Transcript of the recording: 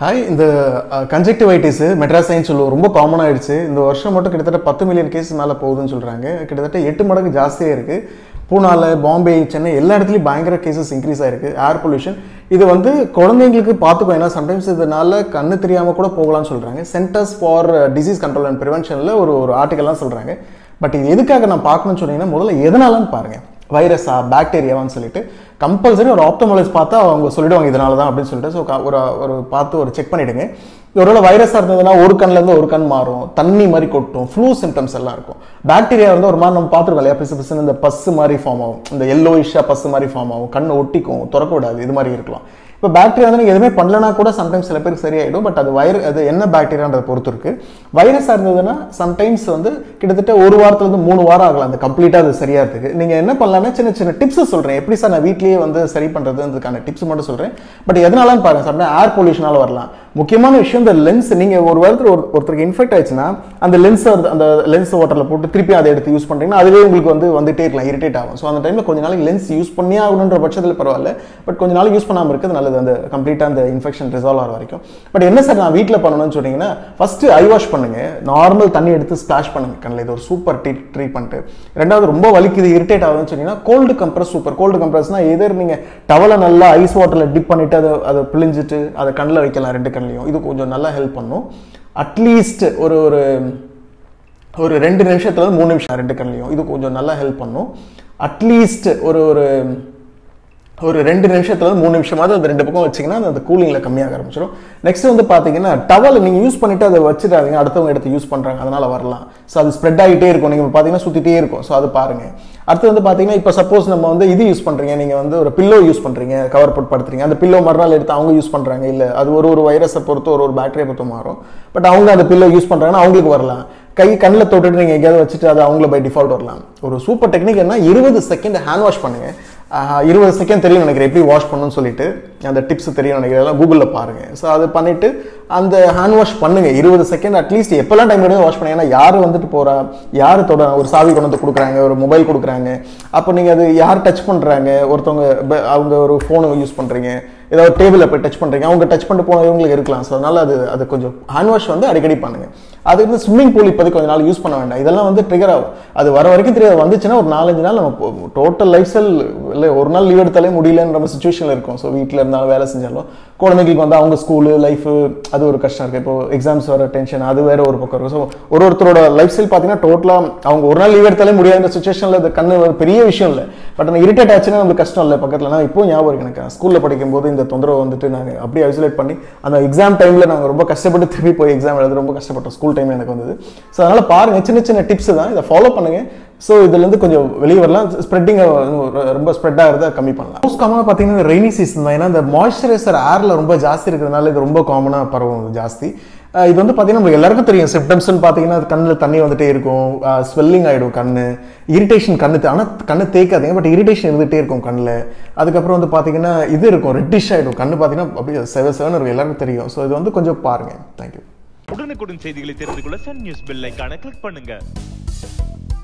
hi இந்த conjunctivitis மெட்ராசைன்னு சொல்லுவோம் ரொம்ப காமன் ஆயிடுச்சு இந்த வருஷம் மட்டும் கிட்டத்தட்ட பத்து மில்லியன் கேஸ் மேலே போகுதுன்னு சொல்கிறாங்க கிட்டத்தட்ட எட்டு மடங்கு ஜாஸ்தியாக இருக்குது பூனால பாம்பே சென்னை எல்லா இடத்துலையும் பயங்கர கேசஸ் இன்க்ரீஸ் ஆயிருக்கு ஏர் பொல்யூஷன் இது வந்து குழந்தைங்களுக்கு பார்த்துக்கோ ஏன்னா சம்டைம்ஸ் இதனால கண்ணு தெரியாமல் கூட போகலாம்னு சொல்கிறாங்க Centers for Disease Control and ப்ரிவென்ஷனில் ஒரு ஒரு ஆர்டிக்கல்லாம் சொல்கிறாங்க பட் இது எதுக்காக நான் பார்க்கணும்னு சொன்னீங்கன்னா முதல்ல எதனாலன்னு பாருங்கள் வைரஸா பாக்டீரியாவான்னு சொல்லிட்டு கம்பல்சரி ஒரு ஆப்டமாலஜிஸ்ட் பார்த்தா அவங்க சொல்லிடுவாங்க இதனால தான் அப்படின்னு சொல்லிட்டு ஸோ ஒரு ஒரு பார்த்து ஒரு செக் பண்ணிடுங்க ஒருவேளை வைரஸாக இருந்ததுன்னா ஒரு கண்ணுல இருந்து ஒரு கண் மாறும் தண்ணி மாதிரி கொட்டும் ஃப்ளூ சிம்டம்ஸ் எல்லாம் இருக்கும் பாக்டீரியா வந்து ஒரு மாதிரி நம்ம பார்த்துருக்கோம் இல்லையா பிசு பிசுன்னு இந்த பஸ்ஸு மாதிரி ஃபார்ம் ஆகும் இந்த எல்லோ இஷ்ஷா பஸ்ஸு மாதிரி ஃபார்ம் ஆகும் கண்ணை ஒட்டிக்கும் திறக்க விடாது இது மாதிரி இருக்கலாம் இப்போ பாக்டீரியா வந்து நீங்கள் எதுவுமே பண்ணலனா கூட சம்டைம்ஸ் சில பேருக்கு சரியாயிடும் பட் அது வைர அது என்ன பாக்டீரியான்றதை பொறுத்து இருக்கு வைரஸாக இருந்ததுன்னா சம்டைம்ஸ் வந்து கிட்டத்தட்ட ஒரு வாரத்துலேருந்து மூணு வாரம் ஆகலாம் அந்த கம்ப்ளீட்டாக அது சரியாகிறதுக்கு நீங்கள் என்ன பண்ணலாம்னா சின்ன சின்ன டிப்ஸ் சொல்கிறேன் எப்படி சார் நான் வீட்லேயே வந்து சரி பண்ணுறதுன்றதுக்கான டிப்ஸ் மட்டும் சொல்கிறேன் பட் எதனாலன்னு பாருங்க சார் ஏர் பொல்யூஷனால வரலாம் முக்கியமான விஷயம் இந்த லென்ஸ் நீங்கள் ஒரு வாரத்தில் ஒரு ஒருத்தருக்கு இன்ஃபெக்ட் ஆயிடுச்சுன்னா அந்த லென்ஸ் அந்த லென்ஸ் வாட்டரில் போட்டு திருப்பி அதை எடுத்து யூஸ் பண்ணுறீங்கன்னா அதுவே உங்களுக்கு வந்து வந்துட்டே இருக்கலாம் இரிட்டேட் ஆகும் ஸோ அந்த டைமில் கொஞ்ச நாளைக்கு லென்ஸ் யூஸ் பண்ணியே ஆகணுன்ற பட்சத்தில் பரவாயில்ல பட் கொஞ்ச நாளைக்கு யூஸ் பண்ணாமல் இருக்கிறது நல்லது அந்த கம்ப்ளீட்டாக அந்த இன்ஃபெக்ஷன் ரிசால்வ் ஆகிற வரைக்கும் பட் என்ன சார் நான் வீட்டில் பண்ணணும்னு சொன்னீங்கன்னா ஃபர்ஸ்ட் ஐ வாஷ் பண்ணுங்க நார்மல் தண்ணி எடுத்து ஸ்பிளாஷ் பண்ணுங்க கண்ணில் இது ஒரு சூப்பர் ட்ரீ ட்ரீட்மெண்ட் ரெண்டாவது ரொம்ப வலிக்குது இரிட்டேட் ஆகுதுன்னு சொன்னீங்கன்னா கோல்டு கம்ப்ரஸ் சூப்பர் கோல்டு கம்ப்ரஸ்னா எதிர் நீங்கள் டவலை நல்லா ஐஸ் வாட்டரில் டிப் பண்ணிட்டு அதை அதை பிழிஞ்சிட்டு அதை கண்ணில் வைக்கலாம் ரெண்டு கண்ணிலையும் இது கொஞ்சம் நல்லா ஹெல்ப் பண்ணும் அட்லீஸ்ட் ஒரு ஒரு ஒரு ரெண்டு நிமிஷத்துல இருந்து மூணு நிமிஷம் ரெண்டு கண்ணிலையும் இது கொஞ்சம் நல்லா ஹெல்ப் பண்ணும் அட்லீஸ்ட் ஒரு ஒரு ஒரு ரெண்டு நிமிஷத்துல இருந்து மூணு நிமிஷமாவது அது ரெண்டு பக்கம் வச்சிங்கன்னா அது அந்த கூலிங்கில் கம்மியாக ஆரம்பிச்சிடும் நெக்ஸ்ட் வந்து பார்த்தீங்கன்னா டவல் நீங்கள் யூஸ் பண்ணிட்டு அதை வச்சுட்டாதீங்க அடுத்தவங்க எடுத்து யூஸ் பண்ணுறாங்க அதனால வரலாம் ஸோ அது ஸ்ப்ரெட் ஆகிட்டே இருக்கும் நீங்கள் பார்த்தீங்கன்னா சுற்றிட்டே இருக்கும் ஸோ அது பாருங்க அடுத்து வந்து பார்த்தீங்கன்னா இப்போ சப்போஸ் நம்ம வந்து இது யூஸ் பண்ணுறீங்க நீங்கள் வந்து ஒரு பில்லோ யூஸ் பண்ணுறீங்க கவர் போட்டு படுத்துறீங்க அந்த பில்லோ மறுநாள் எடுத்து அவங்க யூஸ் பண்ணுறாங்க இல்லை அது ஒரு ஒரு வைரஸை பொறுத்து ஒரு ஒரு பேக்டரியை பொறுத்து மாறும் பட் அவங்க அந்த பில்லோ யூஸ் பண்ணுறாங்கன்னா அவங்களுக்கு வரலாம் கை கண்ணில் தொட்டுட்டு நீங்கள் எங்கேயாவது வச்சுட்டு அது அவங்கள பை டிஃபால்ட் வரலாம் ஒரு சூப்பர் டெக்னிக் என்ன இருபது செகண்ட் ஹேண்ட் வாஷ் பண்ணுங்க இருபது செகண்ட் தெரியும் நினைக்கிறேன் எப்படி வாஷ் பண்ணணும்னு சொல்லிட்டு அந்த டிப்ஸ் தெரியும் நினைக்கிறேன் எல்லாம் கூகுளில் பாருங்க ஸோ அது பண்ணிட்டு அந்த ஹேண்ட் வாஷ் பண்ணுங்க இருபது செகண்ட் அட்லீஸ்ட் எப்பெல்லாம் டைம் எடுத்து வாஷ் பண்ணுங்க ஏன்னா யார் வந்துட்டு போறா யார் தொட ஒரு சாவி கொண்டு வந்து கொடுக்குறாங்க ஒரு மொபைல் கொடுக்குறாங்க அப்போ நீங்கள் அது யார் டச் பண்ணுறாங்க ஒருத்தவங்க ப- அவங்க ஒரு ஃபோனை யூஸ் பண்ணுறீங்க ஏதாவது டேபிளில் போய் டச் பண்ணுறீங்க அவங்க டச் பண்ணிட்டு போனவங்களுக்கு இருக்கலாம் ஸோ அதனால அது அது கொஞ்சம் ஹேண்ட் வாஷ் வந்து அடிக்கடி பண்ணுங்க அது வந்து ஸ்விம்மிங் பூல் இப்போதைக்கு கொஞ்ச நாள் யூஸ் பண்ண வேண்டாம் இதெல்லாம் வந்து ட்ரிகர் ஆகும் அது வர வரைக்கும் தெரியாது வந்துச்சுன்னா ஒரு நாலஞ்சு நாள் நம்ம டோட்டல் லைஃப் ஸ்டைல் இல்லை ஒரு நாள் லீவ் எடுத்தாலே முடியலன்ற நம்ம சுச்சுவேஷனில் இருக்கும் ஸோ வீட்டில் இருந்தாலும் வேலை செஞ்சாலும் குழந்தைங்களுக்கு வந்து அவங்க ஸ்கூலு லைஃப் அது ஒரு கஷ்டம் இருக்குது இப்போ எக்ஸாம்ஸ் வர டென்ஷன் அது வேற ஒரு பக்கம் இருக்கும் ஸோ ஒரு ஒருத்தரோட லைஃப் ஸ்டைல் பார்த்தீங்கன்னா டோட்டலாக அவங்க ஒரு நாள் லீவ் எடுத்தாலே முடியாத சுச்சுவேஷனில் அது கண்ணு ஒரு பெரிய விஷயம் இல்லை பட் அந்த இரிட்டேட் ஆச்சுன்னா நம்மளுக்கு கஷ்டம் இல்லை பக்கத்தில் நான் இப்போ ஞாபகம் இருக்கு எனக்கு ஸ்கூலில் படிக்கும்போது இந்த தொந்தரவு வந்துட்டு நாங்கள் அப்படியே ஐசோலேட் பண்ணி அந்த எக்ஸாம் டைமில் நாங்கள் ரொம்ப கஷ்டப்பட்டு திரும்பி போய் எக்ஸாம் எழுத ரொம்ப கஷ்டப்பட்டோம் ஸ்கூல் டைம் எனக்கு வந்தது ஸோ அதனால் பாருங்க சின்ன சின்ன டிப்ஸ் தான் இதை ஃபாலோ பண்ணுங்க ஸோ இதுலேருந்து கொஞ்சம் வெளியே வரலாம் ஸ்ப்ரெட்டிங் ரொம்ப ஸ்ப்ரெட் ஆகிறத கம்மி பண்ணலாம் மோஸ்ட் காமனாக பார்த்தீங்கன்னா ரெய்னி சீசன் தான் ஏன்னா இந்த மாய்ஸ்சரைசர் ஏரில் ரொம்ப ஜாஸ்தி இருக்கிறதுனால இது ரொம்ப காமனாக பரவும் ஜாஸ்தி அஹ் இது வந்து பார்த்தீங்கன்னா நமக்கு எல்லாருக்கும் தெரியும் சிம்டம்ஸ்னு பார்த்தீங்கன்னா கண்ணில் தண்ணி வந்துட்டே இருக்கும் ஸ்வெல்லிங் ஆகிடும் கண்ணு இரிட்டேஷன் கண்ணு ஆனால் கண்ணு தேய்க்காதீங்க பட் இரிட்டேஷன் இருந்துகிட்டே இருக்கும் கண்ணில் அதுக்கப்புறம் வந்து பார்த்தீங்கன்னா இது இருக்கும் ரெட்டிஷ் ஆகிடும் கண்ணு பார்த்தீங்கன்னா அப்படியே செவ செவன் இருக்கும் எல்லாருக்கும் தெரியும் ஸோ இது வந்து கொஞ்சம் பாருங்க தேங்க்யூ உடனுக்குடன் செய்திகளை தெரிந்து கொள்ள சன் நியூஸ் பெல் ஐகானை கிளிக் பண்ணுங்க